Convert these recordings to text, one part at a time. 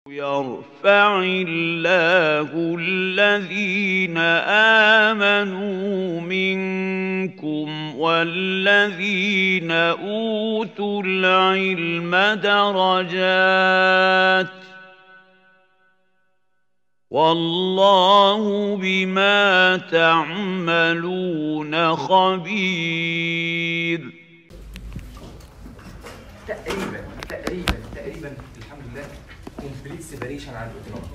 يرفع الله الذين آمنوا منكم والذين أوتوا العلم درجات والله بما تعملون خبير تقريبا تقريبا تقريبا الحمد لله كومبليت سيبريشن عن الاوتونومي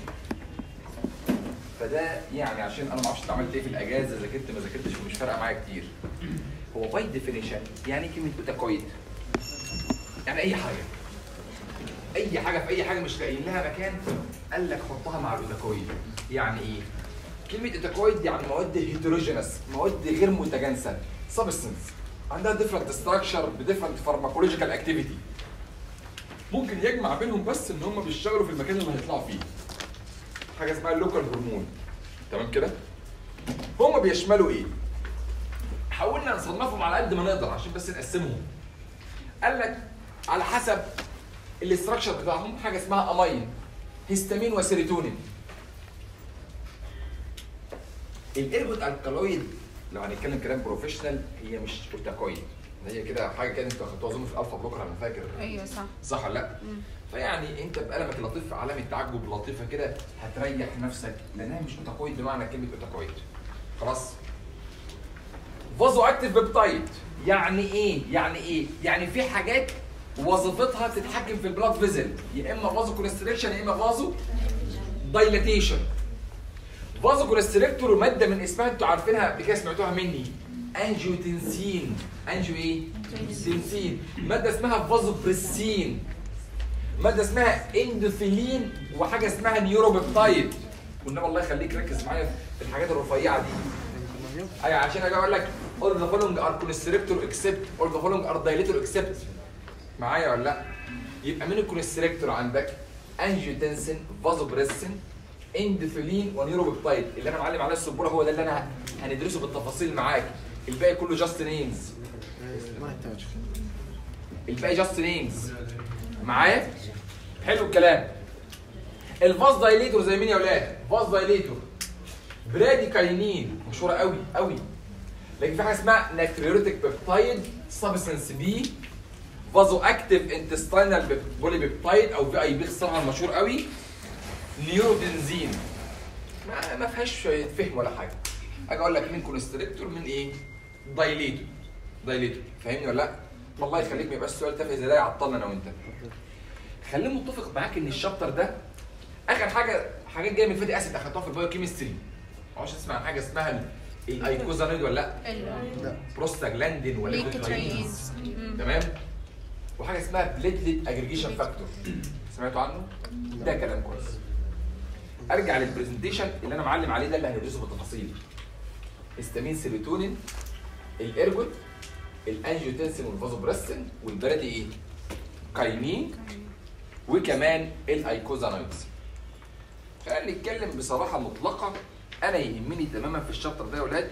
فده يعني عشان انا ما اعرفش انت عملت ايه في الاجازه ذاكرت ما ذاكرتش ومش فارقه معايا كتير هو باي ديفينيشن يعني إيه كلمه اوتاكويد يعني اي حاجه اي حاجه في اي حاجه مش لاقيين لها مكان قال لك حطها مع الاوتاكويد يعني ايه كلمه اوتاكويد يعني مواد هيتروجينس مواد غير متجانسه سبستنس عندها ديفرنت ستراكشر بديفرنت فارماكولوجيكال اكتيفيتي ممكن يجمع بينهم بس ان هم بيشتغلوا في المكان اللي هيطلعوا فيه حاجه اسمها اللوكال هرمون تمام كده هم بيشملوا ايه حاولنا نصنفهم على قد ما نقدر عشان بس نقسمهم قال لك على حسب الاستراكشر بتاعهم حاجه اسمها امين هيستامين وسيروتونين الارجوت الكالويد لو هنتكلم كلام بروفيشنال هي مش اوتاكويد هي كده حاجه كده انتوا خدتوها اظن في الالفا بلوكر انا فاكر ايوه صح صح ولا لا؟ فيعني انت بقلمك اللطيف علامه تعجب لطيفه كده هتريح نفسك لانها مش اوتاكويد بمعنى كلمه اوتاكويد خلاص؟ فازو اكتيف بيبتايد يعني ايه؟ يعني ايه؟ يعني في حاجات وظيفتها تتحكم في البلاد فيزل يا اما فازو كونستريكشن يا اما فازو دايلاتيشن فازو كونستريكتور ماده من اسمها انتوا عارفينها قبل كده سمعتوها مني انجيوتنسين انجيو ايه؟ تنسين ماده اسمها فازو بريسين ماده اسمها اندوثيلين وحاجه اسمها نيوروبيبتايد والنبي الله يخليك ركز معايا في الحاجات الرفيعه دي ايوه عشان اجي اقول لك all the following are constrictor except all the following are dilator except معايا ولا لا؟ يبقى مين الكونستريكتور عندك؟ انجيوتنسين فازوبريسين اندوثيلين ونيوروبيبتايد اللي انا معلم عليه السبوره هو ده اللي انا هندرسه بالتفاصيل معاك الباقي كله جاست نيمز الباقي جاست نيمز معايا حلو الكلام الفاز دايليتور زي مين يا ولاد فاز دايليتور براديكاينين مشهوره قوي قوي لكن في حاجه اسمها ناتريوريتك بيبتايد سبستنس بي فازو اكتيف انتستينال بولي بيبتايد او في اي بي اختصارها المشهور قوي نيورودنزين ما ما فيهاش فهم ولا حاجه اجي اقول لك مين كونستريكتور من ايه دايليتور دايليتور فاهمني ولا لا الله يخليك ما يبقاش سؤال تافه زي ده يعطلنا انا وانت خليني متفق معاك ان الشابتر ده اخر حاجه حاجات جايه من فاتي اسيد اخدتوها في البايو كيمستري معرفش تسمع عن حاجه اسمها الايكوزانيد ولا لا ال بروستاجلاندين ولا ليكوترينز تمام وحاجه اسمها بليتلت اجريجيشن فاكتور سمعتوا عنه ده كلام كويس ارجع للبرزنتيشن اللي انا معلم عليه ده اللي هندرسه بالتفاصيل هيستامين سيروتونين الارجوت الانجيوتنسين والفازوبريسين والبرادي ايه كاينين وكمان الايكوزانايدز خلينا نتكلم بصراحه مطلقه انا يهمني تماما في الشابتر ده يا ولاد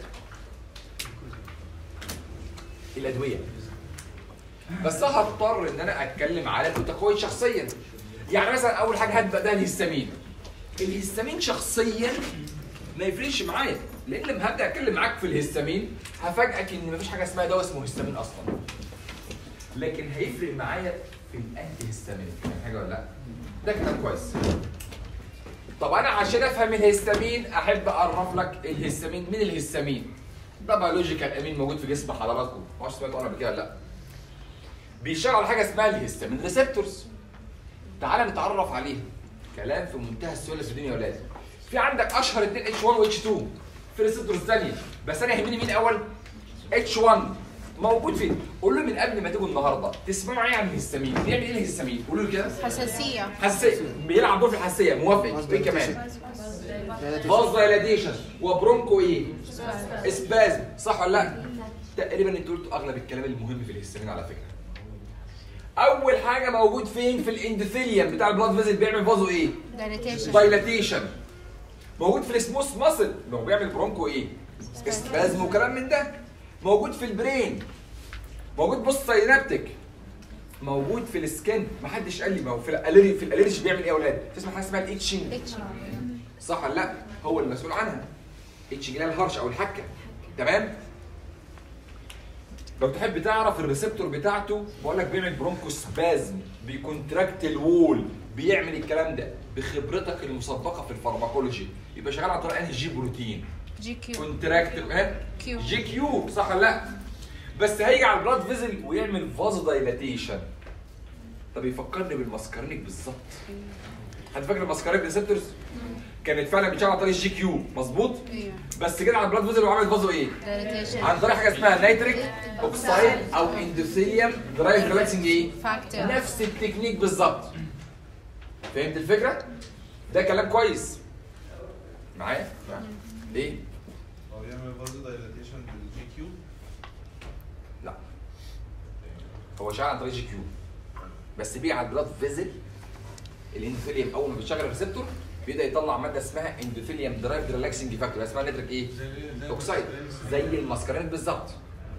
الادويه بس هضطر ان انا اتكلم على الاوتاكويد شخصيا يعني مثلا اول حاجه هبدا ده الهستامين الهستامين شخصيا ما يفرقش معايا لان لما هبدا اتكلم معاك في الهستامين هفاجئك ان مفيش حاجه اسمها دواء اسمه هستامين اصلا لكن هيفرق معايا في الانتي هستامين فاهم حاجه ولا لا ده كلام كويس طب انا عشان افهم الهستامين احب اعرف لك الهستامين من الهستامين ده بيولوجيكال امين موجود في جسم حضراتكم ما اعرفش سمعتوا عنه قبل كده ولا لا بيشتغل على حاجه اسمها الهستامين ريسبتورز تعال نتعرف عليها كلام في منتهى السهوله في الدنيا يا ولاد في عندك اشهر اثنين اتش 1 واتش 2 في ريسبتورز ثانيه بس انا يهمني مين اول اتش 1 موجود فين قول له من قبل ما تيجوا النهارده تسمعوا ايه عن الهستامين بيعمل ايه الهستامين قولوا له كده حساسية حساسيه بيلعب دور في الحساسيه موافق ايه كمان باز دايلاتيشن وبرونكو ايه اسبازم صح ولا لا تقريبا انتوا قلتوا اغلب الكلام المهم في الهستامين على فكره اول حاجه موجود فين في الاندوثيليوم بتاع البلاد فيزل بيعمل فازو ايه دايليتيشن دايلاتيشن موجود في السموث ماسل ما هو بيعمل برونكو ايه اسبازم وكلام من ده موجود في البرين موجود بص ساينابتيك موجود في السكن محدش قال لي ما هو في الالرجي في الالرجي بيعمل ايه يا اولاد؟ تسمع حاجه اسمها الاتشنج صح ولا لا؟ هو المسؤول عنها اتشنج اللي هي الهرش او الحكه تمام؟ لو تحب تعرف الريسبتور بتاعته بقول لك بيعمل برونكوسبازم بيكونتراكت الوول بيعمل الكلام ده بخبرتك المسبقه في الفارماكولوجي يبقى شغال عن طريق انهي جي بروتين جي كيو كونتراكت ها كيو جي كيو صح ولا لا بس هيجي على البلاد فيزل ويعمل فازو دايلاتيشن طب يفكرني بالماسكارينيك بالظبط حد فاكر الماسكارينيك ريسبتورز كانت فعلا بتشتغل عن طريق الجي كيو مظبوط ايوه بس كده على البلاد فيزل وعمل فازو ايه دايليتيشن عن طريق حاجه اسمها نيتريك اوكسايد او اندوثيليوم درايف ريلاكسنج ايه فاكتور نفس التكنيك بالظبط فهمت الفكره ده كلام كويس معايا ايه هو بيعمل برضه دايلاتيشن بالجي كيو لا هو شغال عن طريق جي كيو بس بيجي على البلاد فيزل الاندوثيليوم اول ما بيشغل الريسبتور بيبدا يطلع ماده اسمها اندوثيليوم درايف ريلاكسنج فاكتور اسمها نيتريك ايه؟ اوكسايد زي الماسكارين بالظبط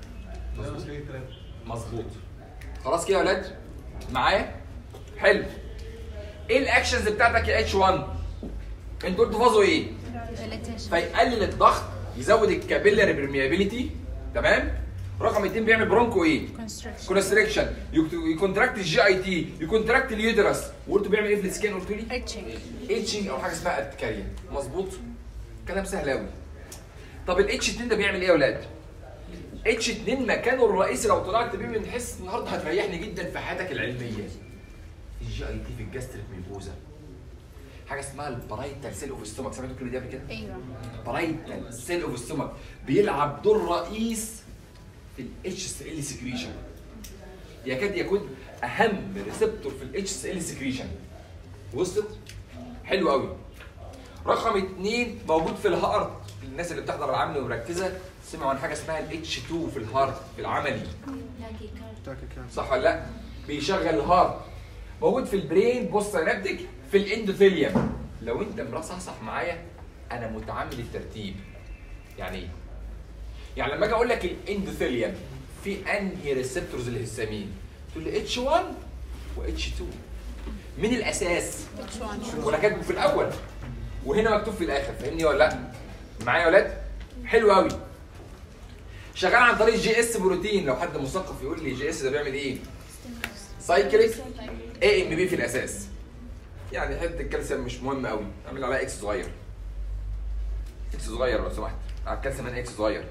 مظبوط خلاص كده يا ولاد معايا حلو ايه الاكشنز بتاعتك يا اتش 1 انتوا قلتوا فازوا ايه دايليتيشن فيقلل الضغط يزود الكابيلاري برميابيليتي تمام رقم اتنين بيعمل برونكو ايه كونستركشن كونستريكشن يكونتراكت الجي اي تي يكونتراكت اليوترس وقلتوا بيعمل ايه في السكين قلتوا لي اتشنج اتشنج او حاجه اسمها ارتكاريا مظبوط كلام سهل قوي طب الاتش 2 ده بيعمل ايه يا اولاد اتش 2 مكانه الرئيسي لو طلعت بيه من حس النهارده هتريحني جدا في حياتك العلميه الجي اي تي في الجاستريك ميوكوزا حاجه اسمها البرايتال سيل اوف ستومك سمعتوا الكلمه دي قبل كده ايوه برايتال سيل اوف ستومك بيلعب دور رئيس في الاتش اس ال سكريشن يكاد يكون اهم ريسبتور في الاتش اس ال سكريشن وصلت حلو قوي رقم اثنين موجود في الهارت الناس اللي بتحضر العمل ومركزه سمعوا عن حاجه اسمها الاتش 2 في الهارت في العملي صح ولا لا بيشغل الهارت موجود في البرين بوست سينابتيك في الاندوثيليوم لو انت مرصصح معايا انا متعمد الترتيب يعني ايه يعني لما اجي اقول لك الاندوثيليوم في انهي ريسبتورز للهستامين تقول لي اتش 1 واتش 2 من الاساس اتش 1 وانا كاتبه في الاول وهنا مكتوب في الاخر فاهمني ولا لا معايا يا ولاد حلو قوي شغال عن طريق جي اس بروتين لو حد مثقف يقول لي جي اس ده بيعمل ايه سايكليك اي ام بي في الاساس يعني حته الكالسيوم مش مهم قوي اعمل عليها اكس صغير اكس صغير لو سمحت على الكالسيوم هنا اكس صغير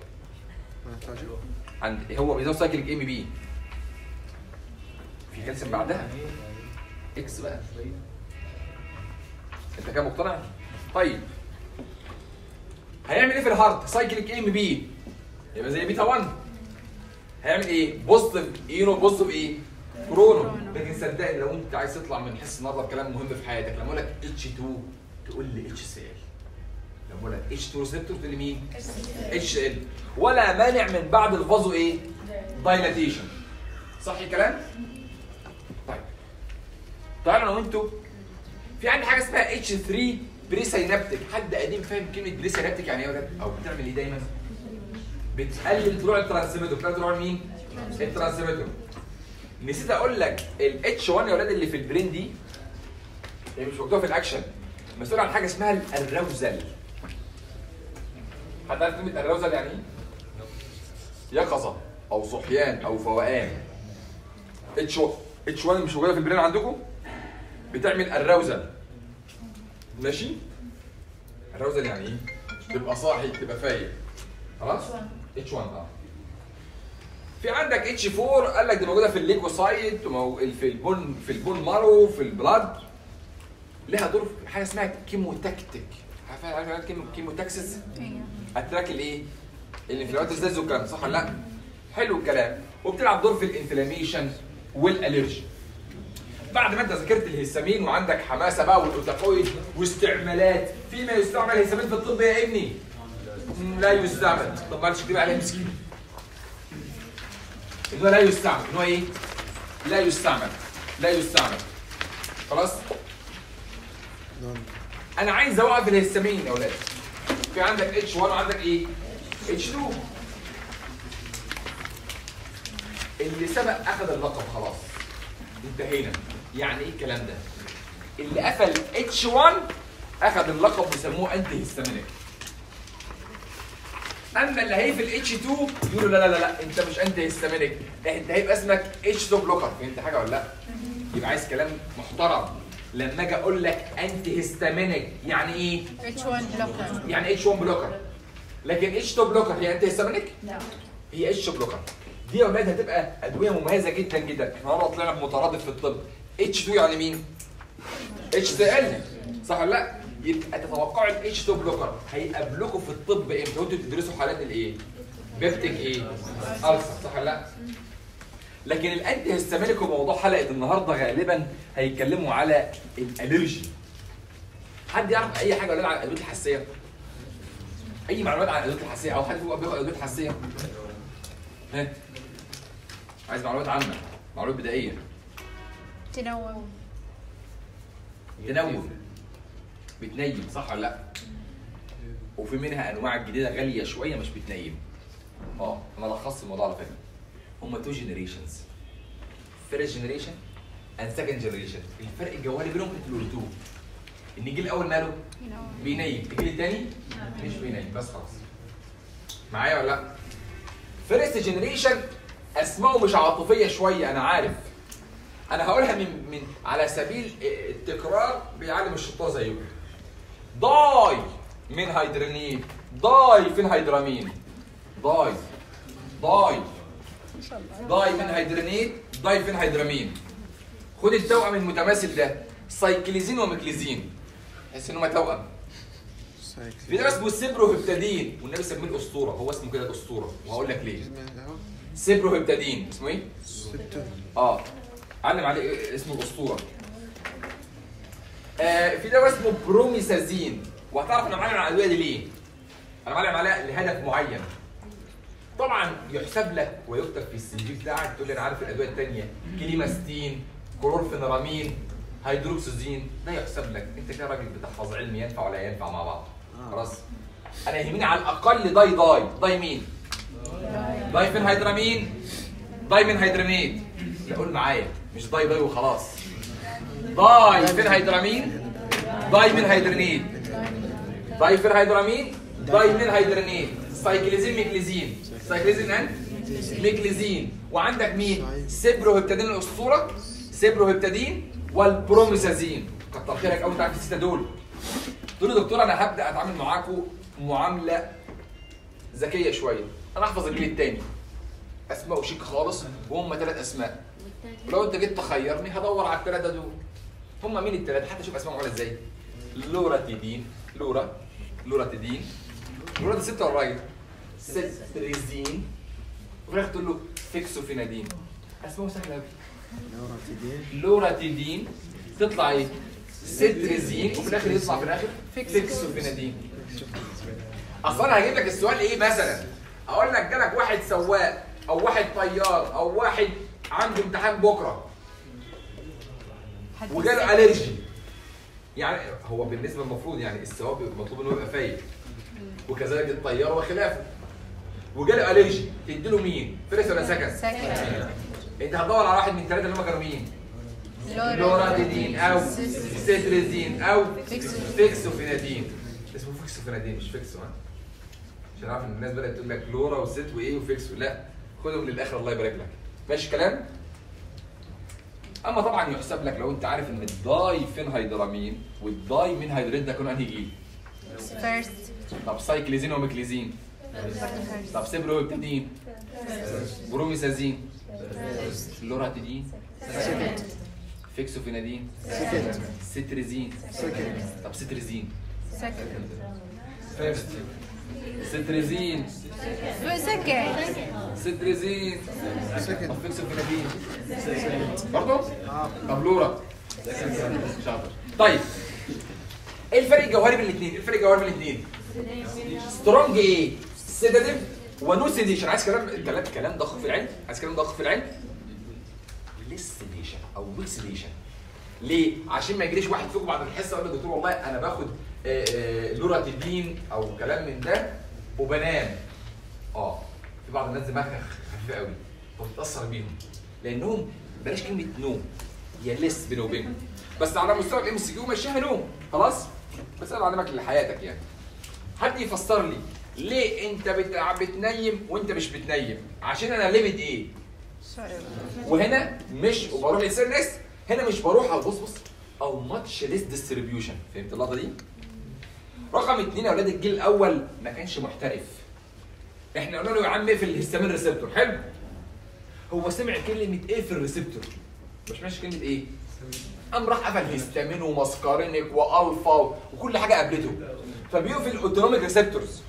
عند هو بيزود سايكليك ام بي في كالسيوم بعدها اكس بقى انت كده مقتنع؟ طيب هيعمل ايه في الهارت؟ سايكليك ام بي يبقى زي بيتا 1 هيعمل ايه؟ بوزيتيف اينو بوزيتيف ايه؟ كرونو لكن صدقني لو انت عايز تطلع من حس النهارده بكلام مهم في حياتك لما اقول لك اتش 2 تقول لي اتش سي ال لما اقول لك اتش 2 ريسبتور تقول لي مين؟ اتش ال ولا مانع من بعد الفازو ايه؟ دايلاتيشن صح الكلام؟ طيب تعالوا انا وانتوا في عندي حاجه اسمها اتش 3 بري سينابتيك حد قديم فاهم كلمه بري سينابتيك يعني ايه يا ولاد او بتعمل ايه دايما بتقلل طلوع الترانسميتر بتقلل طلوع مين الترانسميتر نسيت اقول لك الاتش 1 يا ولاد اللي في البرين دي هي مش مكتوبه في الاكشن مسؤول عن حاجه اسمها الروزل حد عارف كلمه الروزل يعني ايه يقظه او صحيان او فوقان اتش اتش 1 مش موجوده في البرين عندكم بتعمل الروزل ماشي الروزل يعني ايه تبقى صاحي تبقى فايق خلاص اتش 1 اه في عندك اتش 4 قال لك دي موجوده في الليكوسايت ومو- في البون في البون مارو في البلاد لها دور في حاجه اسمها كيموتاكتيك عارف عارف عارف كلمه كيموتاكسس ايوه اتراك الايه؟ الانفلامات ازاز والكلام صح ولا لا؟ حلو الكلام وبتلعب دور في الانفلاميشن والالرجي بعد ما انت ذاكرت الهستامين وعندك حماسه بقى والاوتاكويد واستعمالات في ما يستعمل هستامين في الطب يا ابني مم، لا يستعمل طب معلش اكتب عليه مسكين ان هو لا يستعمل ان هو ايه؟ لا يستعمل لا يستعمل خلاص؟ انا عايز اوقف الهستامين يا اولاد في عندك اتش 1 وعندك ايه؟ اتش 2 اللي سبق اخذ اللقب خلاص انتهينا يعني ايه الكلام ده اللي قفل اتش 1 اخذ اللقب وسموه انتي هيستامينيك اما اللي هيقفل اتش 2 يقولوا لا لا لا لا انت مش انتي هيستامينيك انت هيبقى اسمك اتش 2 بلوكر فهمت حاجه ولا لا يبقى عايز كلام محترم لما اجي اقول لك انتي هيستامينيك يعني ايه Which one blocker? يعني اتش 1 بلوكر لكن اتش 2 بلوكر هي انتي هيستامينيك لا هي اتش بلوكر دي يا اولاد هتبقى ادويه مميزه جدا جدا احنا مره طلعنا بمترادف في الطب اتش 2 يعني مين اتش سي ال صح ولا لا يبقى تتوقعوا الاتش 2 بلوكر هيقابلكم في الطب امتى وانتوا بتدرسوا حالات الايه بيبتك ايه السر صح ولا لا لكن الانتي هيستامينيك وموضوع حلقه النهارده غالبا هيتكلموا على الالرجي حد يعرف اي حاجه ولا عن الادويه الحساسيه اي معلومات عن الادويه الحساسيه او حد فيكم بياخد ادويه حساسيه ها عايز معلومات عامه معلومات بدائيه تنوم تنوم بتنيم صح ولا لا وفي منها انواع جديده غاليه شويه مش بتنيم اه انا لخصت الموضوع على فكره هما تو جنريشنز فيرست جنريشن اند سكند جنريشن الفرق الجوهري بينهم انتوا اللي قلتوه ان الجيل الاول ماله ينوم بينيم الجيل الثاني مش بينيم بس خلاص معايا ولا لا فيرست جنريشن اسمائه مش عاطفيه شويه انا عارف انا هقولها من من على سبيل التكرار بيعلم الشطار زيكم داي من هيدرانين داي فين هيدرامين داي داي داي من هيدرانيت داي فين هيدرامين خد التوأم المتماثل ده سايكليزين وميكليزين تحس ان هما توأم في ده اسمه السبروهبتادين والنبي سميه الاسطوره هو اسمه كده الاسطوره وهقول لك ليه سبروهبتادين اسمه ايه؟ اه علم عليه اسمه الاسطوره آه في دواء اسمه بروميسازين وهتعرف انا معلم على الادويه دي ليه؟ انا معلم عليها لهدف معين طبعا يحسب لك ويكتب في السي في بتاعك تقول لي انا عارف الادويه الثانيه كليماستين كلورفينرامين هيدروكسيزين ده يحسب لك انت كده راجل بتحفظ علم ينفع ولا ينفع مع بعض خلاص انا يهمني على الاقل داي داي داي مين؟ داي فين هيدرامين داي من هيدراميد لا قول معايا مش داي داي وخلاص داي فين هيدرامين داي من هيدرانيد داي فين هيدرامين داي من هيدرانيد سايكليزين ميكليزين سايكليزين اند ميكليزين وعندك مين سيبروهبتادين الاسطوره سيبروهبتادين والبروميسازين كتر خيرك قوي انت عارف السته دول تقول له دكتور انا هبدا اتعامل معاكم معامله ذكيه شويه انا احفظ الجيل الثاني اسماء شيك خالص وهم ثلاث اسماء ولو انت جيت تخيرني هدور على الثلاثه دول هم مين الثلاثه حتى شوف اسمائهم عامله ازاي لوراتيدين لورا لوراتيدين لورا دي ست ولا راجل ستريزين وفي الاخر تقول له فيكسوفينادين اسمائه سهله قوي لوراتيدين تطلع ايه ستريزين وفي الاخر يطلع في الاخر فيكسوفينادين اصل انا هجيب لك السؤال ايه مثلا اقول لك جالك واحد سواق او واحد طيار او واحد عنده امتحان بكره وجاله الرجي يعني هو بالنسبه المفروض يعني السواق بيبقى مطلوب انه يبقى فايق وكذلك الطيار وخلافه وجاله الرجي تديله مين؟ فيرست ولا سكند؟ سكند انت هتدور على واحد من الثلاثه اللي هم كانوا مين؟ لوراديدين او ستريزين او فيكسوفينادين اسمه فيكسوفينادين مش فيكسو ها عشان عارف ان الناس بدات تقول لك لورا وست وايه وفيكسو لا خدهم للاخر الله يبارك لك ماشي الكلام اما طبعا يحسب لك لو انت عارف ان الداي فين هيدرامين والداي من هيدرين ده كانوا انهي جيل فيرست طب سايكليزين وميكليزين طب سيبروهبتادين بروميسازين لوراتيدين فيكسوفينادين ستريزين طب ستريزين سكند فيرست ستريزين سكند ستريزين طب فيكسوفينادين برضه؟ طب لورا شاطر طيب ايه الفرق الجوهري بين الاثنين؟ ايه الفرق الجوهري بين الاثنين؟ سترونج ايه؟ سيداتيف ونو سيديشن عايز كلام كلام كلام ضخم في العلم عايز كلام ضخم في العلم ليس سيديشن او ويك سيديشن ليه؟ عشان ما يجريش واحد فيكم بعد الحصه يقول للدكتور والله انا باخد آه، آه، لوراتيدين او كلام من ده وبنام اه في بعض الناس دماغها خفيفه قوي فبتتاثر بيهم لانهم بلاش كلمه نوم يا لس بيني وبينكم بس على مستوى الام سي كيو مشيها نوم خلاص بس انا بعلمك لحياتك يعني حد يفسر لي ليه انت بت- بتنيم وانت مش بتنيم عشان انا ليميت ايه وهنا مش وبروح للسير نست هنا مش بروح على بص بص او ماتش ليس ديستريبيوشن فهمت اللقطه دي؟ رقم اثنين يا اولاد الجيل الاول ما كانش محترف احنا قلنا له يا عم اقفل الهستامين ريسبتور حلو هو سمع كلمه ايه في الريسبتور مش سمعش كلمه ايه قام راح قفل هيستامين وماسكارينيك والفا وكل حاجه قابلته فبيقفل الاوتونوميك ريسبتورز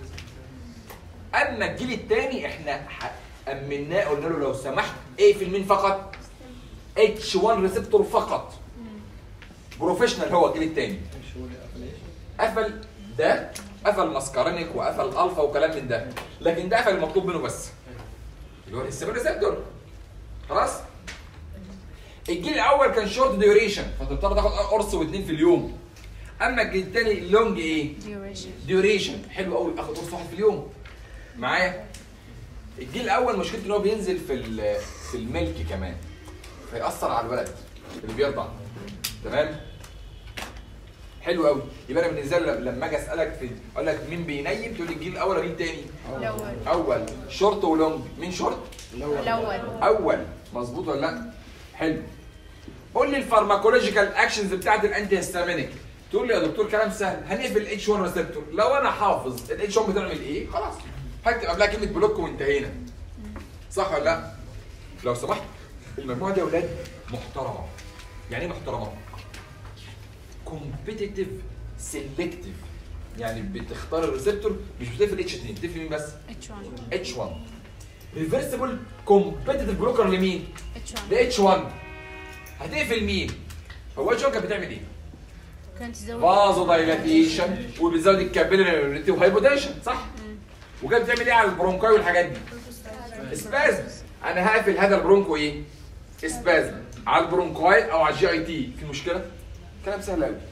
اما الجيل الثاني احنا ح- امناه قلنا له لو سمحت اقفل مين فقط اتش 1 ريسبتور فقط بروفيشنال هو الجيل الثاني قفل ده قفل ماسكارينيك وقفل الفا وكلام من ده لكن ده قفل المطلوب منه بس اللي هو الهستامين ريسبتور خلاص الجيل الاول كان شورت ديوريشن فانت بتضطر تاخد قرص واثنين في اليوم اما الجيل الثاني لونج ايه duration ديوريشن حلو قوي اخد قرص واحد في اليوم معايا الجيل الاول مشكلته ان هو بينزل في ال- في الملك كمان فيأثر على الولد اللي بيرضع تمام حلو قوي يبقى انا بالنسبه لي لما اجي اسالك في اقول لك مين بينيم تقول لي الجيل الاول ولا الجيل الثاني الأول اول شورت ولونج مين شورت الأول اول مظبوط ولا لا حلو قول لي الفارماكولوجيكال اكشنز بتاعت الانتي هيستامينيك تقول لي يا دكتور كلام سهل هنقفل الاتش 1 ريسبتور لو انا حافظ الاتش 1 بتعمل ايه خلاص هكتب قبلها كلمه بلوك وانتهينا صح ولا لا لو سمحت المجموعه دي يا اولاد محترمه يعني ايه محترمه كومبيتيتيف سيلكتيف يعني بتختار الريسبتور مش بتقفل اتش 2 بتقفل مين بس H1 اتش 1 ريفرسبل كومبيتيتيف بلوكر لمين H1 ل اتش 1 هتقفل مين هو اتش 1 كانت بتعمل ايه كانت تزود فازو دايلاتيشن وبتزود الكابيلاري وهايبوتنشن صح وكانت بتعمل ايه على البرونكاي والحاجات دي سبازم انا هقفل هذا البرونكو ايه سبازم على البرونكاي او على الجي اي تي في مشكله كلام سهل قوي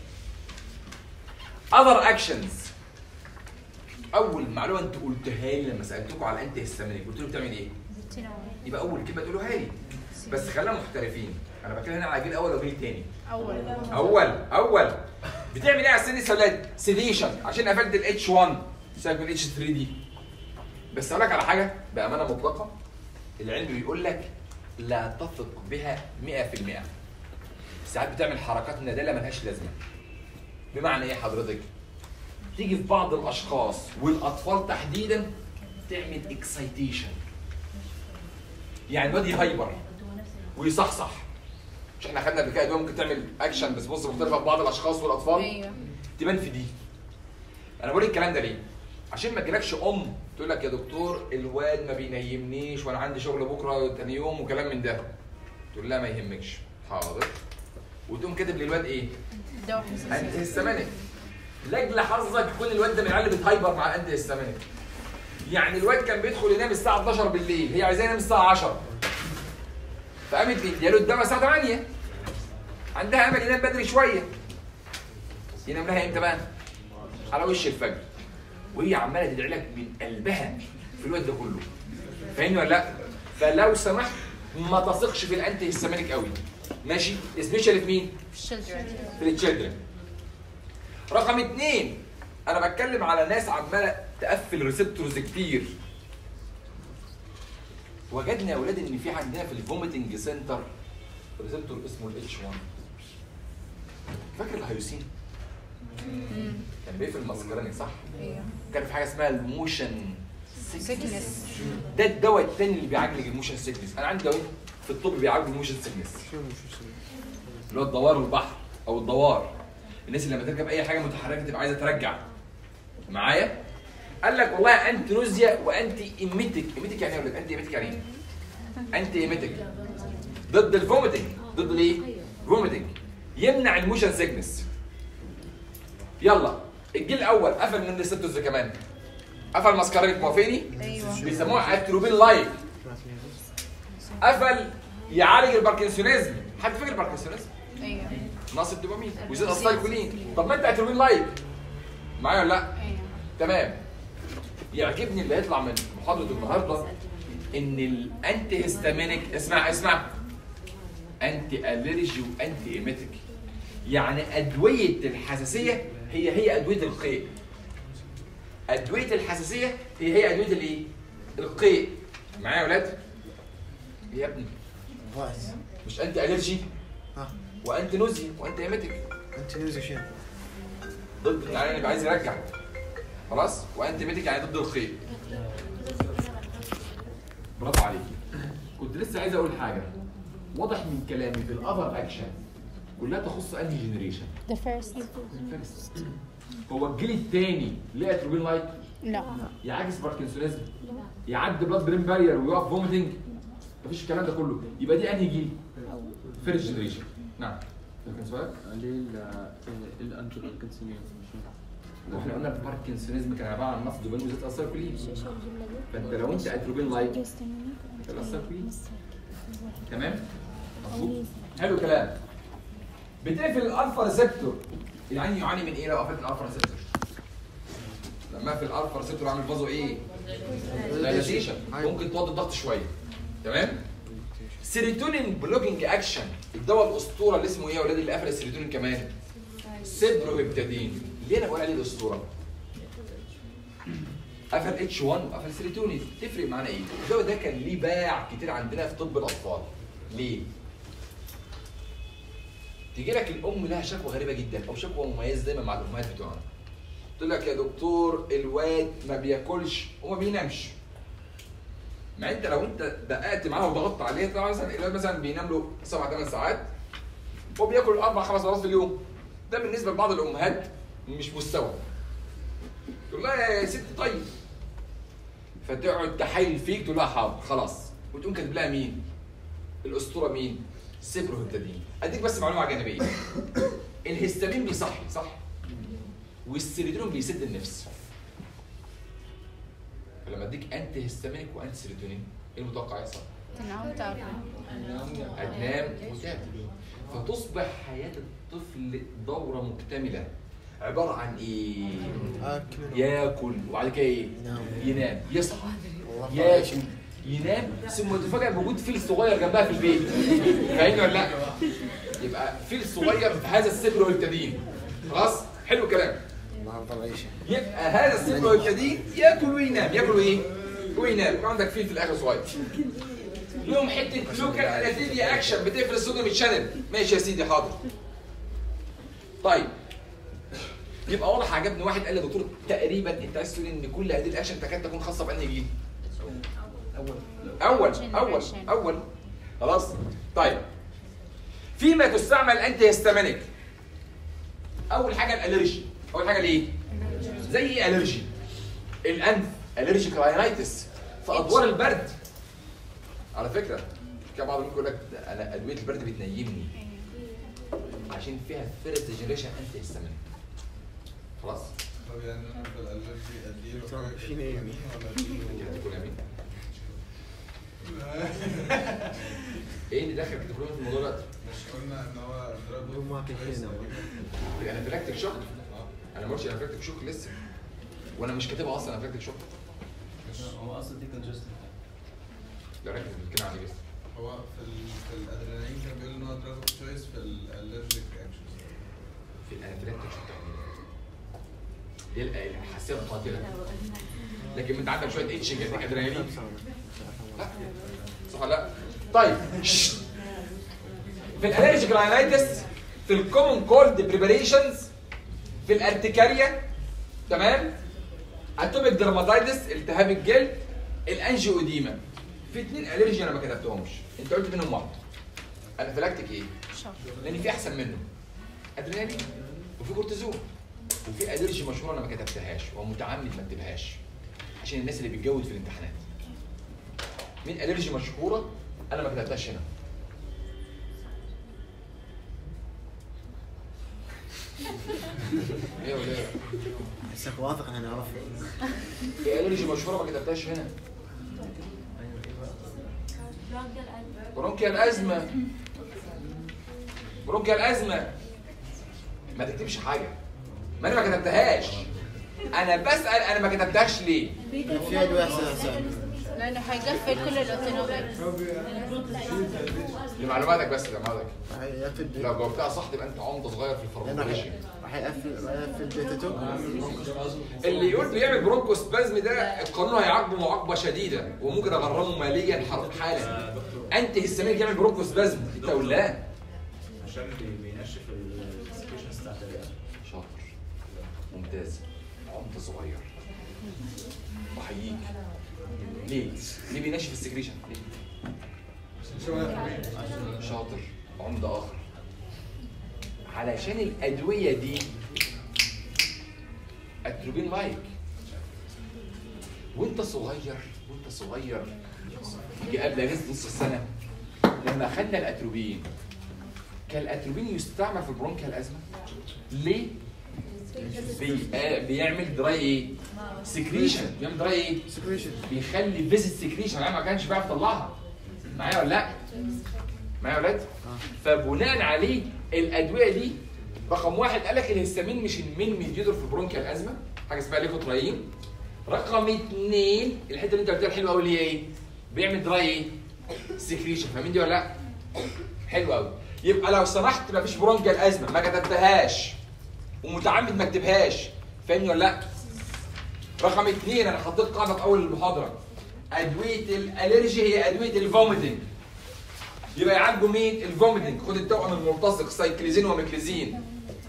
اذر اكشنز اول معلومه انت قلتها لي لما سالتكم على انت هيستامينيك قلت له بتعمل ايه يبقى اول كلمه تقولوها لي بس خلينا محترفين انا بتكلم هنا على جيل اول وجيل تاني أول اول اول بتعمل ايه على السن السولاد سيديشن عشان قفلت الاتش 1 سيبك من الاتش 3 دي بس اقول لك على حاجه بامانه مطلقه العلم بيقول لك لا تثق بها 100% ساعات بتعمل حركات ندالة ملهاش لازمه بمعنى ايه حضرتك تيجي في بعض الاشخاص والاطفال تحديدا تعمل اكسايتيشن يعني الواد يهايبر ويصحصح مش احنا خدنا قبل كده ادويه ممكن تعمل اكشن بس بص مختلفه في بعض الاشخاص والاطفال أيوه تبان في دي انا بقول الكلام ده ليه عشان ما تجيلكش ام تقول لك يا دكتور الواد ما بينيمنيش وانا عندي شغل بكره تاني يوم وكلام من ده تقول لها ما يهمكش حاضر وتقوم كاتب للواد ايه دواء انتي هيستامينيك لاجل حظك يكون الواد ده من العيال اللي بتهايبر مع الانتي هيستامينيك يعني الواد كان بيدخل ينام الساعه 12 بالليل هي عايزاه ينام الساعه 10 فقامت مدياله الدواء الساعه 8 عندها امل ينام بدري شويه ينام لها امتى بقى؟ على وش الفجر وهي عماله تدعي لك من قلبها في الواد ده كله فاهمني ولا لا؟ فلو سمحت ما تثقش في الانتي هيستامينيك قوي ماشي؟ سبيشال في مين؟ children في التشيلدرن رقم اثنين انا بتكلم على ناس عماله تقفل ريسبتورز كتير وجدنا يا اولاد ان في عندنا في الفوميتنج سنتر ريسبتور اسمه الاتش 1 فاكر الهيوسين كان بيقفل المسكراني صح أيوه كان في حاجه اسمها الموشن sickness ده الدواء الثاني اللي بيعالج الموشن سيكنس انا عندي دواء في الطب بيعالج الموشن سيكنس اللي هو الدوار البحر او الدوار الناس اللي لما تركب اي حاجه متحركه تبقى عايزه ترجع معايا قال لك والله انتي نوزيا وانتي ايميتك ايميتك يعني ايه يا ولاد؟ انتي ايميتك يعني ايه انتي ايميتك ضد الفوميتنج ضد الايه فوميتنج يمنع الموشن سيكنس يلا الجيل الاول قفل من الريسبتورز كمان قفل ماسكارينك موافقني أيوه بيسموها اتروبين لايك قفل يعالج الباركنسونيزم حد فاكر الباركنسونيزم أيوه نقص الدوبامين ويزيد السايكولين طب ما انت اتروبين لايك معايا ولا لا أيوه تمام يعجبني اللي هيطلع من محاضره النهارده ان الانتي هيستامينيك اسمع اسمع انتي الرجي وانتي ايميتيك يعني ادويه الحساسيه هي هي ادويه القيء ادويه الحساسيه هي هي ادويه الايه القيء معايا يا ولاد يا ابني فايز مش انتي الرجي ها وانتي نوزي وانتي ايميتيك انت نيوزك شنو؟ ضد يعني يبقى عايز يرجع خلاص وانتي ايميتيك يعني ضد القيء برافو عليك كنت لسه عايز اقول حاجه واضح من كلامي في الاذر اكشن كلها تخص انهي جنريشن The first. الفيرست هو الجيل الثاني لقى تروبين لايت لا يعاكس باركنسونيزم يعدي بلاد برين بارير ويقف فوميتنج مفيش الكلام ده كله يبقى دي انهي جيل؟ فيرست جنريشن نعم ده كان سؤال؟ ليه الانجل كونسيوم واحنا قلنا الباركنسونيزم كان عباره عن نقص دوبامين وزيت اثر كليه فانت لو انت اتروبين لايت هتاثر كليه تمام؟ مظبوط حلو الكلام بتقفل الالفا ريسبتور العين يعاني من ايه لو قفلت الالفا ريسبتور؟ لما اقفل الالفا ريسبتور اعمل فازو ايه؟ دايلاتيشن ممكن توطي الضغط شويه تمام؟ سيروتونين بلوكينج اكشن الدواء الاسطوره اللي اسمه ايه يا ولادي اللي قفل السيروتونين كمان؟ سيبروهيبتادين ليه انا بقول عليه الاسطوره؟ قفل اتش 1 وقفل سيروتونين تفرق معانا ايه؟ الدواء ده كان ليه باع كتير عندنا في طب الاطفال ليه؟ تيجي لك الام لها شكوى غريبه جدا او شكوى مميزه دايما مع الامهات بتوعنا تقول لك يا دكتور الواد ما بياكلش وما بينامش مع انت لو انت دققت معاه وضغطت عليه تلاقي مثلا الواد مثلا بينام له سبع ثمان ساعات وبياكل اربع خمس مرات في اليوم ده بالنسبه لبعض الامهات مش مستوى تقول لها يا ست طيب فتقعد تحايل فيك تقول لها حاضر خلاص وتقوم كاتب لها مين؟ الاسطوره مين؟ سيبروهيبتادين اديك بس معلومه جانبيه الهستامين بيصحي صح؟ والسيروتونين بيسد النفس فلما اديك انتي هستامينك وانتي سيروتونين ايه المتوقع يحصل؟ تنام تاكل هتنام وتاكل فتصبح حياه الطفل دوره مكتمله عباره عن ايه؟ اكل ياكل وبعد كده ايه؟ ينام. ينام يصحى والله ياكل ينام ثم يتفاجئ بوجود فيل صغير جنبها في البيت فاهمني ولا لا؟ يبقى فيل صغير في هذا السبر والتدين خلاص؟ حلو الكلام النهارده العيشه يبقى هذا السبر والتدين ياكل وينام ياكل ايه؟ وينام وعندك فيل في الاخر صغير لهم حته لوكال اناتيليا اكشن بتقفل الصوديوم شانل ماشي يا سيدي حاضر طيب يبقى واضح عجبني واحد قال لي يا دكتور تقريبا انت عايز تقول ان كل هذه الاكشن تكاد تكون خاصه بانهي جيل؟ اول اول Generation. اول خلاص طيب فيما تستعمل انتي هيستامينيك اول حاجه الالرجي اول حاجه الايه زي ايه الرجي الانف الرجيك راينايتس في ادوار البرد على فكره كان بعض منكم يقول لك ده انا ادويه البرد بتنيمني عشان فيها فيرست جنريشن انتي هيستامينيك خلاص طب يعني انا في الالرجي اديله طب حاجه فينا إيه؟ كده ولا كده تقول امين اديله ايه اللي دخل كده في الموضوع ده مش قلنا ان هو دراج هو ما كان فينا. الانافلاكتيك شوك انا ما قلتش انافلاكتيك شوك لسه وانا مش كاتبها اصلا انافلاكتيك شوك هو اصلا دي كونجستنت ده ركز بتتكلم عن ايه بس هو في ال في الادرينالين كان بيقول ان هو دراج اوف تشويس في الالرجيك رياكشنز في الانافلاكتيك شوك دي ال- الحساسيه القاتله لكن انت عندك شويه اتش يديك ادرينالين لا صح ولا لا طيب شش. في الالرجيك راينايتس في الكومن كولد بريباريشنز في الارتكاريا تمام اتوبيك درماتايتس التهاب الجلد الانجيوديما في اتنين الرجي انا ما كتبتهمش انت قلت منهم واحد انافلاكتيك ايه؟ شوك لان في احسن منه ادرينالين وفي كورتيزون وفي الرجي مشهوره انا ما كتبتهاش ومتعمد ما اكتبهاش عشان الناس اللي بتجود في الامتحانات مين الرجي مشهوره انا ما كتبتهاش هنا ايه يا ولاد حسك واثق ان نعرفه في الرجي مشهوره ما كتبتهاش هنا برونكيال ازمه برونكيال ازمه ما تكتبش حاجه ما انا ما كتبتهاش انا بسال انا ما كتبتهاش ليه في ادويه اساسا لانه حيقفل كل الاوتونوميك لمعلوماتك بس لمعلوماتك راح يقفل بي- لو جاوبتها صح تبقى انت عمده صغير في لانه الفارماكولوجي راح- راح يقفل راح يقفل بيتا 2 اللي يقول بيعمل برونكوسبازم ده القانون هيعاقبه معاقبه شديده وممكن اغرمه ماليا حر- حالا انت هستمر يعمل برونكوسبازم انت ولا عشان بي- بينشف السكيشنز بتاعت الرئه شاطر ممتاز عمده صغير بحييك ليه؟ ليه بينشف السكريشن؟ ليه؟ شاطر عمده اخر علشان الادويه دي اتروبين لايك وانت صغير وانت صغير يجي قبل اجازه نص السنه لما خدنا الاتروبين كان الاتروبين يستعمل في البرونكيال ازمه ليه؟ بي... آه بيعمل دراي ايه؟ سكريشن بيعمل دراي ايه؟ سكريشن بيخلي فيزيت سكريشن العيال ما كانش بيعرف يطلعها معايا ولا لا؟ معايا يا ولاد؟ فبناء عليه الادويه دي رقم واحد قال لك الهستامين مش المين ميديتور في البرونكيال ازمه حاجه اسمها ليكوترايين رقم اثنين الحته اللي انت قلتها الحلوه قوي اللي هي ايه؟ بيعمل دراي ايه؟ سكريشن فاهمين دي ولا لا؟ حلو قوي يبقى لو سمحت ما فيش برونكيال ازمه ما كتبتهاش ومتعمد ما اكتبهاش فاهمني ولا لا؟ رقم اثنين انا حطيت قاعده في اول المحاضره ادويه الالرجي هي ادويه الفوميتنج يبقى يعالجوا مين؟ الفوميتنج خد التوأم الملتصق سايكليزين وميكليزين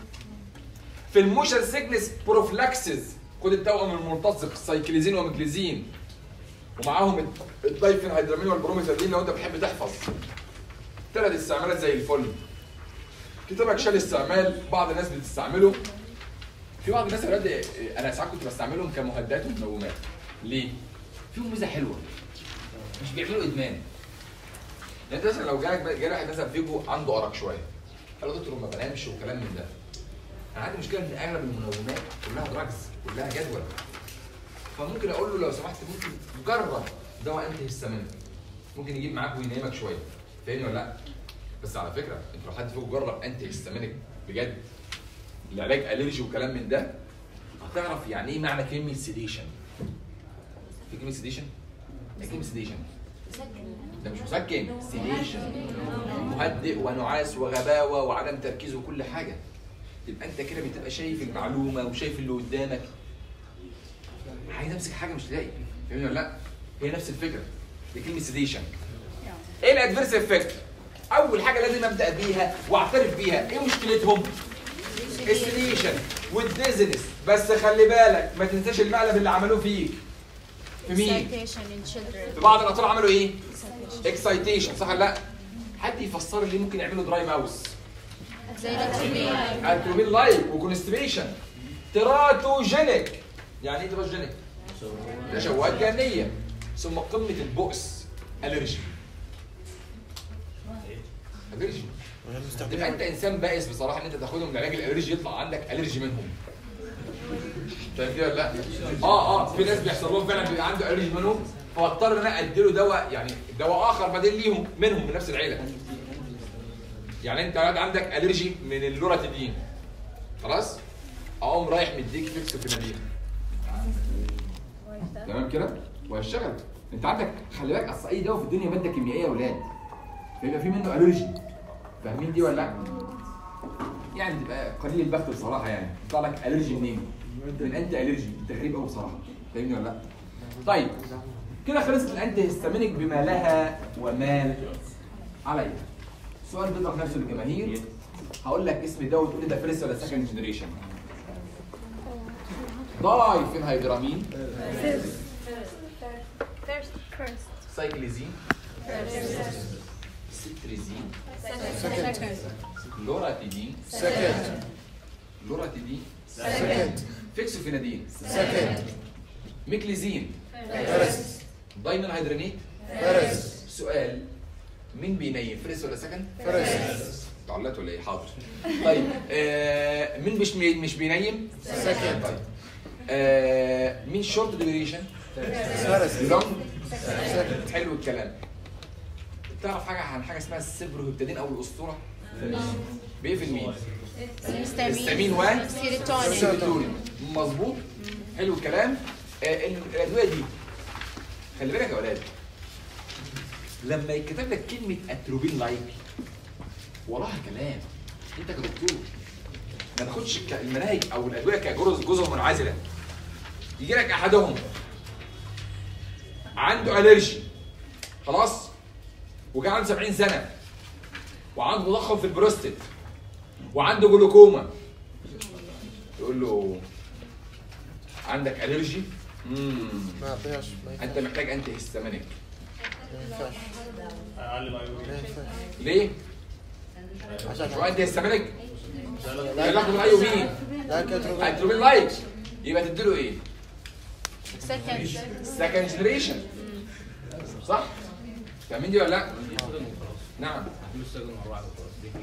في الموشن سيكنس بروفلاكسز خد التوأم الملتصق سايكليزين وميكليزين ومعاهم الدايفين هيدرامين والبروميثازين لو انت بتحب تحفظ ثلاث استعمالات زي الفل كتابك شال استعمال بعض الناس بتستعمله في بعض الناس يا ولاد انا ساعات كنت بستعملهم كمهدئات ومنومات ليه؟ فيهم ميزه حلوه مش بيعملوا ادمان يعني انت مثلا لو جالك جالك واحد مثلا فيكو عنده ارق شويه قال له دكتور ما بنامش وكلام من ده انا عندي مشكله ان اغلب المنومات كلها دراجز كلها جدول فممكن اقول له لو سمحت ممكن جرب دواء انتي هيستامين ممكن يجيب معاك وينامك شويه فاهمني ولا لا؟ بس على فكره انت لو حد فيكم جرب انتي هيستامينك بجد العلاج الرجي وكلام من ده هتعرف يعني ايه معنى كلمه سيديشن في كلمه سيديشن؟ ايه كلمه سيديشن؟ ده مش مسكن سيديشن مهدئ ونعاس وغباوه وعدم تركيز وكل حاجه تبقى انت كده بتبقى شايف المعلومه وشايف اللي قدامك عايز امسك حاجه مش لاقي فاهمني ولا لا؟ هي نفس الفكره دي كلمه سيديشن ايه الادفيرس افكت؟ اول حاجه لازم ابدا بيها واعترف بيها ايه مشكلتهم؟ السيديشن والديزنس بس خلي بالك ما تنساش المقلب اللي عملوه فيك في مين؟ Citation in children. في بعض الاطفال عملوا ايه؟ اكسايتيشن صح ولا لا؟ حد يفسر لي ممكن يعملوا دراي ماوس زي الاتروبين. اتروبين لايك وكونستيبيشن تراتوجينيك يعني ايه تراتوجينيك؟ نشوات جانيه ثم قمه البؤس الرجي الرجي تبقى انت انسان بائس بصراحه ان انت تاخدهم من علاج الالرجي يطلع عندك الرجي منهم فاهم كده ولا لا؟ اه اه في ناس بيحصل لهم فعلا بيبقى عنده الرجي منهم فاضطر ان انا اديله دواء يعني دواء اخر بديل ليهم منهم من نفس العيله يعني انت قاعد عندك الرجي من اللوراتيدين خلاص؟ اقوم رايح مديك فيكس فينادين تمام كده؟ وهيشتغل انت عندك خلي بالك اصل اي دواء في الدنيا ماده كيميائيه يا اولاد فيبقى في منه الرجي فاهمين دي ولا لا؟ يعني تبقى قليل البخت بصراحه يعني يطلع لك الرجي منين؟ من انت الرجي انت غريب قوي بصراحه فاهمني ولا لا؟ طيب كده خلصت الانتي هيستامينيك بما لها ومال عليها سؤال بيضرب نفسه للجماهير هقول لك اسم الدواء وتقول لي ده فيرست ولا سكند جنريشن داي فين هيدرامين First. First. سايكليزين ستريزين Second. لوراتيدين سكند لوراتيدين سكند فيكسوفينادين سكند ميكليزين فيرست دايمون هيدرانيت فيرست سؤال مين بينيم فيرست ولا سكند؟ فيرست تعلقت ولا ايه؟ حاضر. طيب آه مين مش مي- مش بينيم؟ سكند طيب. آه مين شورت ديوريشن؟ فيرست لونج حلو الكلام. تعرف حاجه عن حاجه اسمها السبروهبتادين او الاسطوره؟ بيقفل مين؟ الهستامين و سيروتونين. سيروتونين مظبوط حلو الكلام آه، ال- الادويه دي خلي بالك يا ولاد لما يتكتب لك كلمه اتروبين لايك وراها كلام انت كدكتور ما تاخدش ك- المناهج او الادويه كجزء جزء منعزله يجي لك احدهم عنده الرجي خلاص وكان عنده 70 سنه وعنده تضخم في البروستات وعنده جلوكوما يقول له عندك الرجي امم ما يعطيهاش ما ينفعش انت محتاج انتي هيستامينيك ما ينفعش اعلم ايوه ما ينفعش ليه؟ عشان هو انتي هيستامينيك علاقه بالاي بي لا كتروبين هتروبين لايك يبقى تديله ايه؟ Second. سكند جنريشن صح؟ فاهمين دي ولا لا؟ نعم بنشتغل مع بعض خلاص دي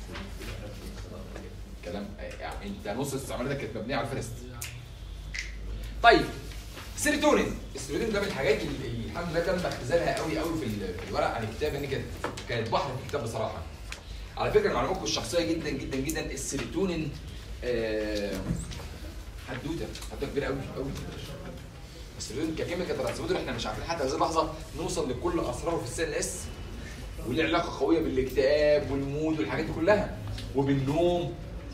كلام يعني انت نص استعمالاتك كانت مبنيه على الفيرست طيب سيروتونين السيروتونين ده من الحاجات اللي اللي الحمد لله تم اختزالها قوي قوي في ال- في الورق عن الكتاب ان كانت كانت بحر في الكتاب بصراحه على فكره معلوماتكم الشخصيه جدا جدا جدا السيروتونين آه، حدوته حدوته كبيره قوي قوي السيروتونين ككيميكال ترانسميتر احنا مش عارفين حتى هذه اللحظه نوصل لكل اسراره في السي ان اس وليه علاقه قويه بالاكتئاب والمود والحاجات دي كلها وبالنوم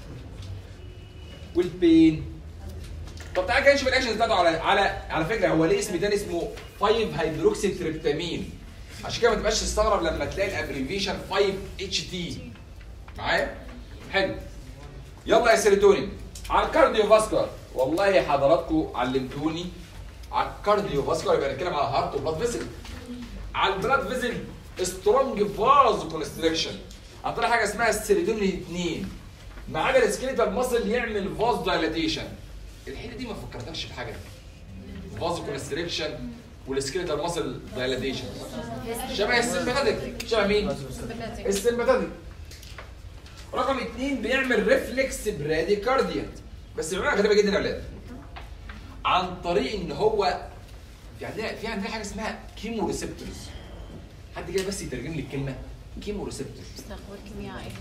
والبين طب تعالى كده نشوف الاكشنز بتاعته على على على فكره هو ليه اسم تاني اسمه 5 هيدروكسي تريبتامين عشان كده ما تبقاش تستغرب لما تلاقي الابريفيشن 5 اتش تي معايا حلو يلا يا سيروتونين على الكارديو فاسكولار والله حضراتكم علمتوني على الكارديو فاسكولار يبقى نتكلم على هارت وبلاد فيزل على البلاد فيزل سترونج فازو كونستريكشن عن طريق حاجه اسمها السيروتونين 2 ما عدا السكيليتال ماسل يعمل فاز دايلاتيشن الحته دي ما فكرتكش في حاجه فازو كونستريكشن والسكيليتال ماسل دايلاتيشن شبه السمباتيك شبه مين؟ Sympathetic. السمباتيك رقم اثنين بيعمل ريفلكس براديكارديا بس بيعملها غريبه جدا يا اولاد عن طريق ان هو في عندنا في عندنا حاجه اسمها كيمو ريسبتورز حد كده بس يترجم لي الكلمه كيمو ريسبتور استخبار كيميائي.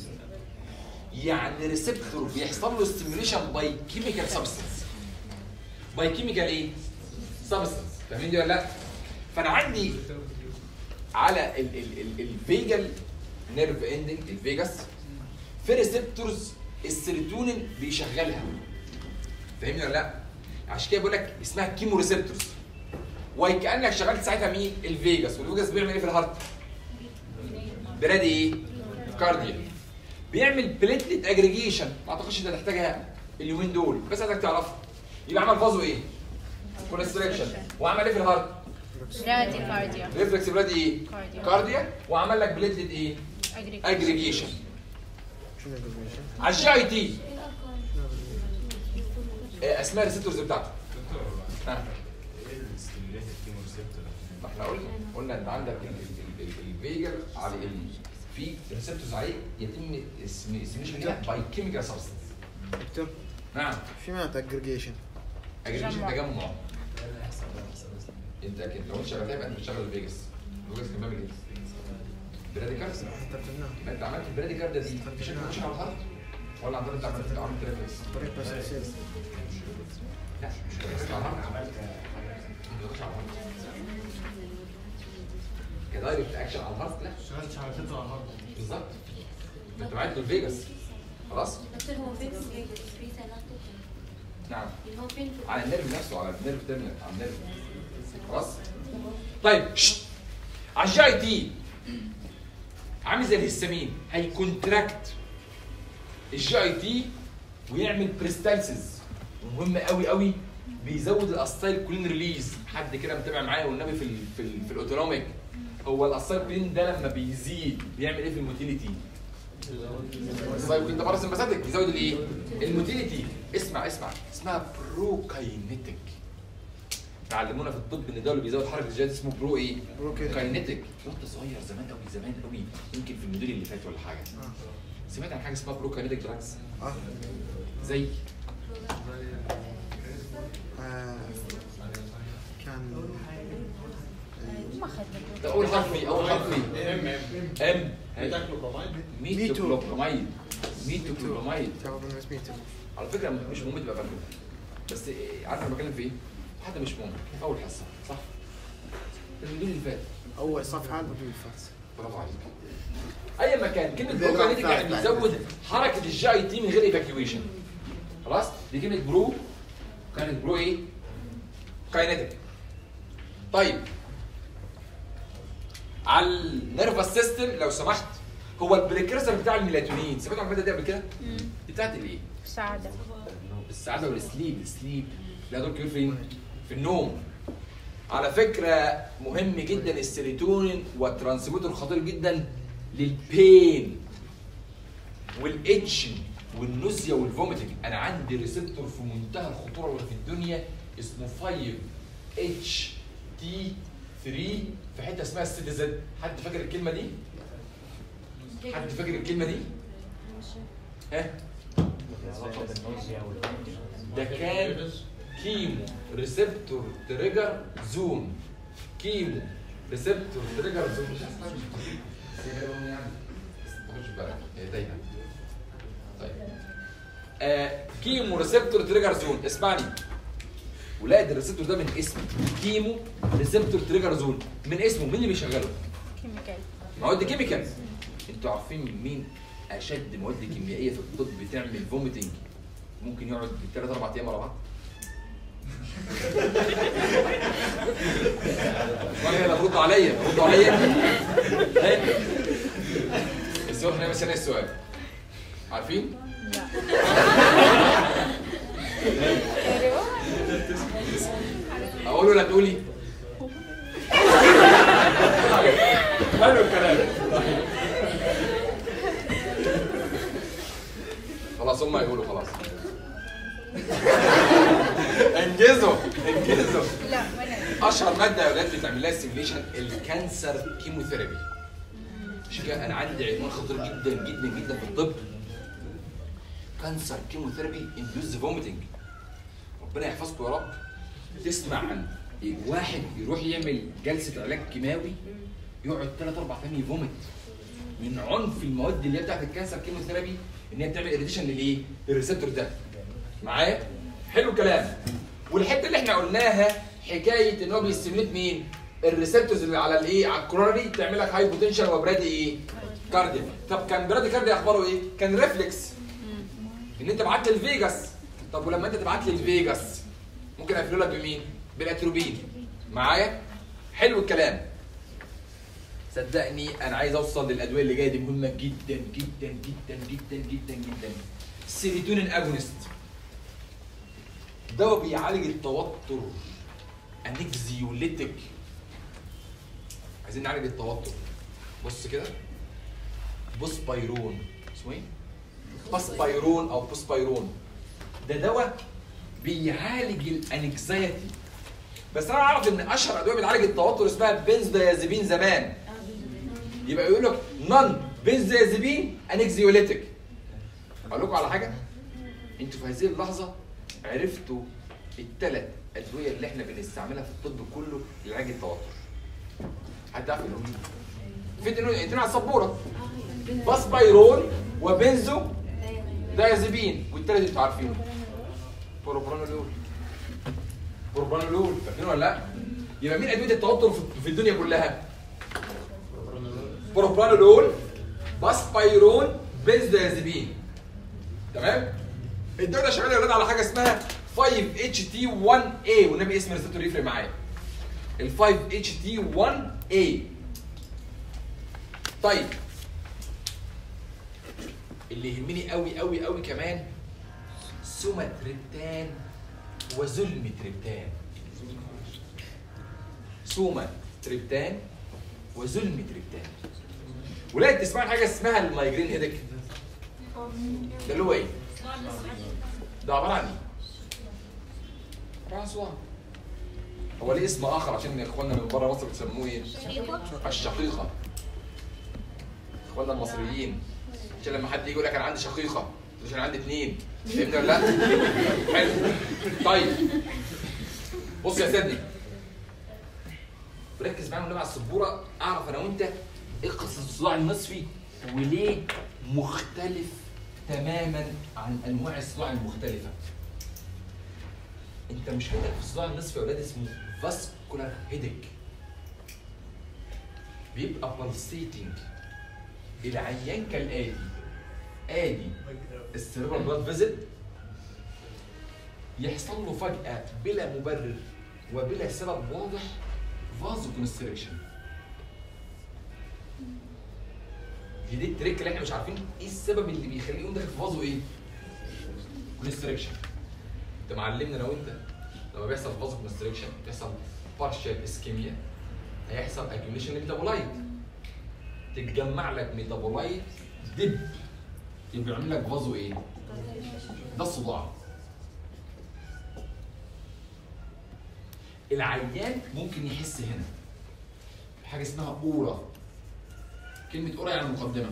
يعني ريسبتور بيحصل له ستيميوليشن باي كيميكال سبستنس باي كيميكال ايه؟ سبستنس فاهمين دي ولا لا؟ فانا عندي على ال ال ال الفيجال نيرف اندنج الفيجاس في ريسبتورز السيروتونين بيشغلها فاهمني ولا لا؟ عشان كده بقول لك اسمها كيمو ريسبتورز وكانك شغلت ساعتها مين؟ الفيجاس والفيجاس بيعمل ايه في الهارت؟ برادي ايه؟ كارديا بيعمل بليتلت اجريجيشن ما اعتقدش انت تحتاجها اليومين دول بس عايزك تعرفها يبقى عمل فازو ايه؟ كونستريكشن وعمل ايه في الهارت؟ Bradycardia. ريفلكس بلادي ايه؟ Cardia. كارديا وعمل لك بليتلت ايه؟ Aggregation. اجريجيشن شنو الاجريجيشن؟ على الجي اي تي آه، اسماء الريسبتورز بتاعته ها ستيميوليتد كيمو ريسبتور ما احنا قلنا قلنا انت عندك ال- ال- ال- الفيجر على ال في ريسبتورز عليه يتم اسم اسميشن كده باي كيميكال سبستنس دكتور نعم في معنى اجريجيشن اجريجيشن تجمع. تجمع انت اكيد لو انت شغال يبقى انت بتشتغل فيجاس فيجاس كان بيعمل ايه؟ برادي كارد استخدمناه يبقى انت عملت البرادي كارد دي مش انت مش على الهارت ولا عندك انت عملت عملت ريفلكس طريق بس يصير لا مش ريفلكس على الهارت عملت ريفلكس على الهارت كدايركت اكشن على الهارت لا اشتغلتش على فكره على الهارد بالظبط انت بعت له الفيجاس خلاص دكتور هو فين في في سنته نعم هو فين في على النيرف نفسه على النيرف تيرمينال على النيرف خلاص طيب شت. على الجي اي تي عامل زي الهستامين هيكونتراكت الجي اي تي ويعمل بريستالسيس ومهم قوي قوي بيزود الاستايل كولين ريليز حد كده متابع معايا والنبي في ال في, ال في الاوتونوميك هو الاستايل كولين ده لما بيزيد بيعمل ايه في الموتيليتي؟ الاستايل كولين ده بره سمباثيك بيزود الايه؟ الموتيليتي اسمع اسمع اسمها بروكاينيتك علمونا في الطب ان ده اللي بيزود حركه الجهاز اسمه برو ايه؟ بروكاينيتك. كاينيتك وانت صغير زمان قوي زمان قوي يمكن في المدير اللي فات ولا حاجه سمعت عن حاجه اسمها بروكاينيتك دراجز اه زي آه، كان ما اخذنا ده اول حرف ايه؟ اول حرف ايه؟ ام ام بتاكلوكامايد ميتوكلوبراميد ميتوكلوبراميد تعرف انه اسميته على فكره مش مهم تبقى فاكره بس إيه، عارف انا بتكلم في ايه؟ حد مش مهم اول حصه صح؟ المديول اللي فات اول صفحه الموديول الفات برافو عليك اي مكان كلمه ده برو كاينيتيك بقى يعني بتاع- بتزود حركه الجي اي تي من غير ايفاكيويشن خلاص دي كلمه برو كانت برو ايه كاينيتيك طيب على النيرفس سيستم لو سمحت هو البريكرسر بتاع الميلاتونين سمعتوا عن الماده دي قبل كده؟ دي بتاعت الايه؟ سعادة السعاده والسليب السليب لا دول كبير فين؟ في النوم على فكره مهم جدا السيروتونين والترانسميتر خطير جدا للبين والاتشن والنوزيا والفوميتنج انا عندي ريسبتور في منتهى الخطوره اللي في الدنيا اسمه 5 اتش تي 3 في حته اسمها السي زد حد فاكر الكلمه دي؟ حد فاكر الكلمه دي؟ ها؟ ده كان كيمو ريسبتور تريجر زون كيمو ريسبتور تريجر زون مش عارف يعني ما تاخدش بالك هي تايهه طيب آه كيمو ريسبتور تريجر زون اسمعني ولاد الريسبتور ده من اسمه كيمو ريسبتور تريجر زون من اسمه مين اللي بيشغله؟ كيميكال مواد كيميكال انتوا عارفين من مين اشد مواد كيميائيه في الطب بتعمل فوميتنج ممكن يقعد ثلاث اربع ايام ورا بعض والله لا ردوا عليا ردوا عليا ها؟ السؤال احنا بس السؤال عارفين؟ اقول ولا تقولي؟ حلو الكلام خلاص هم يقولوا خلاص انجزوا انجزوا لا ما ندري اشهر ماده يا اولاد بتعمل لها سيميليشن الكانسر كيموثيرابي مش كده انا عندي عنوان خطير جدا جدا جدا في الطب كانسر كيموثيرابي اندوز فوميتنج ربنا يحفظكم يا رب تسمع عن واحد يروح يعمل جلسه علاج كيماوي يقعد ثلاث اربع ايام يفومت من عنف المواد اللي هي بتاعت الكانسر كيموثيرابي ان هي بتعمل اريتيشن للايه؟ للريسبتور ده معايا؟ حلو الكلام والحته اللي احنا قلناها حكايه ان هو بيستميت مين؟ الريسبتورز اللي على الايه؟ على الكورونري تعمل لك هاي بوتنشال وبرادي ايه؟ كارديا طب كان برادي كارديا اخباره ايه؟ كان ريفلكس ان انت بعت لي الفيجاس طب ولما انت تبعت لي الفيجاس ممكن اقفله لك بمين؟ بالاتروبين معايا؟ حلو الكلام صدقني انا عايز اوصل للادويه اللي جايه دي مهمه جدا جدا جدا جدا جدا جدا السيروتونين اجونست دواء بيعالج التوتر انكزيوليتيك عايزين نعالج التوتر بص كده بص بايرون اسمه ايه؟ بص بايرون او بص بايرون ده دواء بيعالج الانكزايتي بس انا اعرف ان اشهر ادويه بتعالج التوتر اسمها بنزودايازيبين زمان يبقى يقول لك نون بنزودايازيبين انكزيوليتيك اقول لكم على حاجه انتوا في هذه اللحظه عرفتوا الثلاث ادويه اللي احنا بنستعملها في الطب كله لعلاج التوتر حد عارف انهم في اتنين اتنين على السبوره باسبايرون وبنزو دايازيبين والثالث انتوا عارفينه بروبرانولول بروبرانولول فاكرين ولا لا؟ يبقى مين ادويه التوتر في- في الدنيا كلها؟ بروبرانولول باسبايرون بنزودايازيبين تمام؟ الدواء ده شغال يا ولاد على حاجه اسمها 5 اتش تي 1 a والنبي اسم الريسبتور يفرق معايا ال 5 اتش تي 1 a طيب اللي يهمني قوي قوي قوي كمان سوماتريبتان وزلمتريبتان سوما تريبتان وزلمتريبتان ولاد تسمعوا حاجه اسمها المايجرين هيدك ده اللي هو ايه؟ ده عباره عن ايه؟ عباره عن صداع هو ليه اسم اخر عشان اخواننا من بره مصر بيسموه ايه؟ الشقيقه اخواننا المصريين عشان لما حد يجي يقول لك انا عندي شقيقه مش انا عندي اثنين فهمت ولا لا؟ حلو طيب بص يا سيدنا ركز معايا ونبقى على السبوره اعرف انا وانت ايه قصه الصداع النصفي وليه مختلف تماما عن انواع الصداع المختلفه انت مشكلتك في الصداع النصفي يا اولاد اسمه فاسكولار هيدك بيبقى بالسيتنج العيان كالاتي ادي السيربرال بلاد فيزل يحصل له فجأة بلا مبرر وبلا سبب واضح فازو كونستريكشن دي دي التريك اللي احنا مش عارفين ايه السبب اللي بيخليه يقوم داخل في فازو ايه؟ كونستريكشن انت معلمنا لو انت لما بيحصل فازو كونستريكشن بيحصل بارشال اسكيميا هيحصل اكيوميشن لميتابولايت تتجمع لك ميتابولايت دب يبقى يعمل لك فازو ايه؟ ده الصداع العيان ممكن يحس هنا حاجه اسمها اورا كلمه اورا يعني مقدمه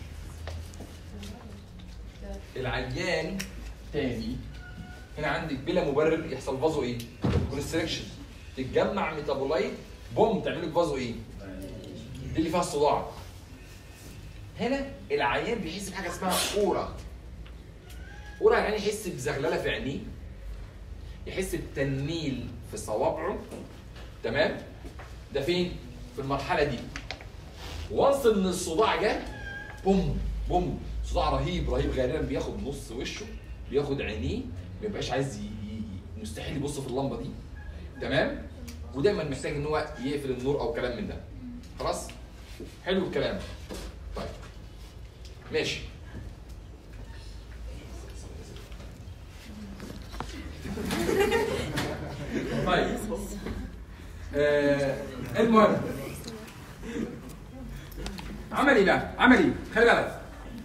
العيان تاني هنا عندك بلا مبرر يحصل فازو ايه؟ كونستريكشن تتجمع ميتابولايت بوم تعمل لك فازو ايه؟ دي اللي فيها الصداع هنا العيان بيحس بحاجه اسمها اورا اورا يعني يحس بزغلله في عينيه يحس بتنميل في صوابعه تمام ده فين في المرحله دي وانس ان الصداع جه بوم بوم صداع رهيب رهيب غالبا بياخد نص وشه بياخد عينيه ما يبقاش عايز ي... ي... مستحيل يبص في اللمبه دي تمام ودايما محتاج ان هو يقفل النور او كلام من ده خلاص حلو الكلام طيب ماشي طيب آه المهم عمل ايه بقى؟ عمل ايه؟ خلي بالك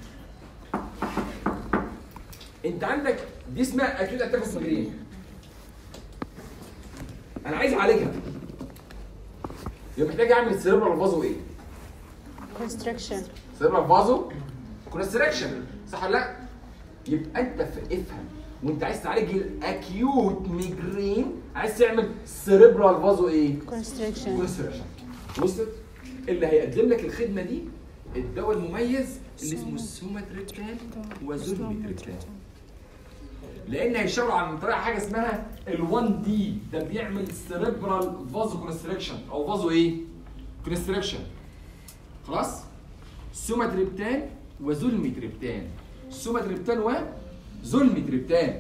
انت عندك دي اسمها اكيد اتاك مجرين انا عايز اعالجها يبقى محتاج اعمل سيربرال فازو ايه؟ constriction سيربرال فازو كونستريكشن صح ولا لا؟ يبقى انت ف- افهم وانت عايز تعالج الاكيوت ميجرين عايز تعمل سيربرال فازو ايه؟ constriction كونستريكشن وصلت؟ اللي هيقدم لك الخدمه دي الدواء المميز اللي اسمه السوماتريبتان وزولميتريبتان لان هيشاوروا عن طريقه حاجه اسمها ال1 دي ده بيعمل سيربرال فازو كونستريكشن او فازو ايه؟ كونستريكشن خلاص؟ سوماتريبتان وزولميتريبتان سوماتريبتان وزولميتريبتان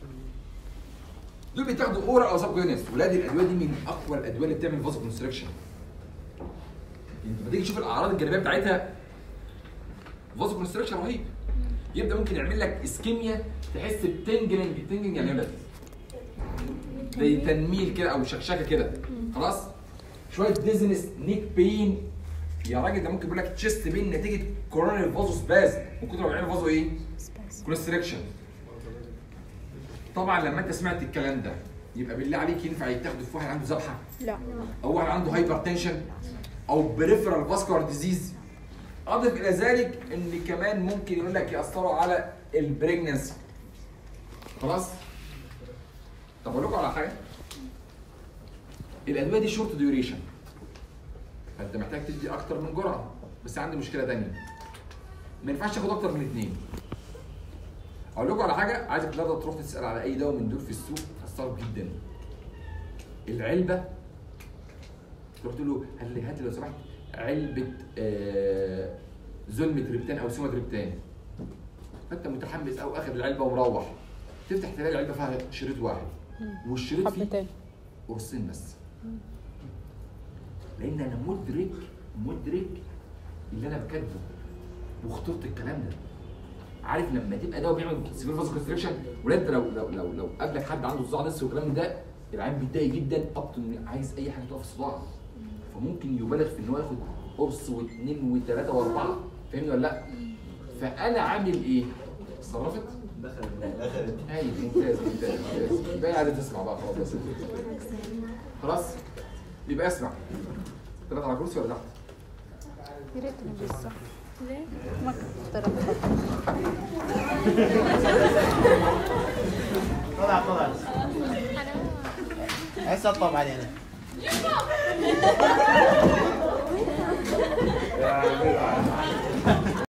دول بيتاخدوا اورا او سب كونيس ولاد الادويه دي من اقوى الادويه اللي بتعمل فازو كونستريكشن انت لما تيجي تشوف الاعراض الجانبيه بتاعتها فازو كونستريكشن رهيب يبدا ممكن يعمل لك اسكيميا تحس بتنجلنج تنجلنج يعني ايه زي تنميل كده او شكشكه كده خلاص شويه ديزنس نيك بين يا راجل ده ممكن يقول لك تشيست بين نتيجه كوروناري فازو سباز ممكن تبقى بيعمل فازو ايه؟ كونستريكشن طبعا لما انت سمعت الكلام ده يبقى بالله عليك ينفع يتاخد في واحد عنده ذبحه لا او واحد عنده هايبر تنشن او بريفرال فاسكولار ديزيز اضف الى ذلك ان كمان ممكن يقول لك ياثروا على البريجنسي خلاص طب اقول لكم على حاجه الادويه دي شورت ديوريشن فانت محتاج تدي اكتر من جرعه بس عندي مشكله تانية ما ينفعش تاخد اكتر من اثنين اقول لكم على حاجه عايزك النهارده تروح تسال على اي دواء من دول في السوق هتستغرب جدا العلبه تروح تقول له هات لي هات لي لو سمحت علبه آه زولمتريبتان او سوماتريبتان فانت متحمس او اخد العلبه ومروح تفتح تلاقي العلبه فيها شريط واحد والشريط فيه حبتين قرصين بس لان انا مدرك مدرك اللي انا كاتبه واخترت الكلام ده عارف لما تبقى دواء بيعمل سيفير فازو كونستريكشن ولا انت لو لو لو لو قابلك حد عنده صداع نصفي والكلام من ده العيان بيتضايق جدا اب عايز اي حاجه توقف الصداع فممكن يبالغ في ان هو ياخد قرص واثنين وثلاثه واربعه فاهمني ولا لا؟ فانا عامل ايه؟ اتصرفت؟ دخلت هاي ممتاز ممتاز ممتاز يبقى قاعد تسمع بقى خلاص بس خلاص يبقى اسمع طلعت على كرسي ولا تحت؟ يا ريت نلبس صح ليه؟ ما اخترت طلع طلع عايز اطلب علينا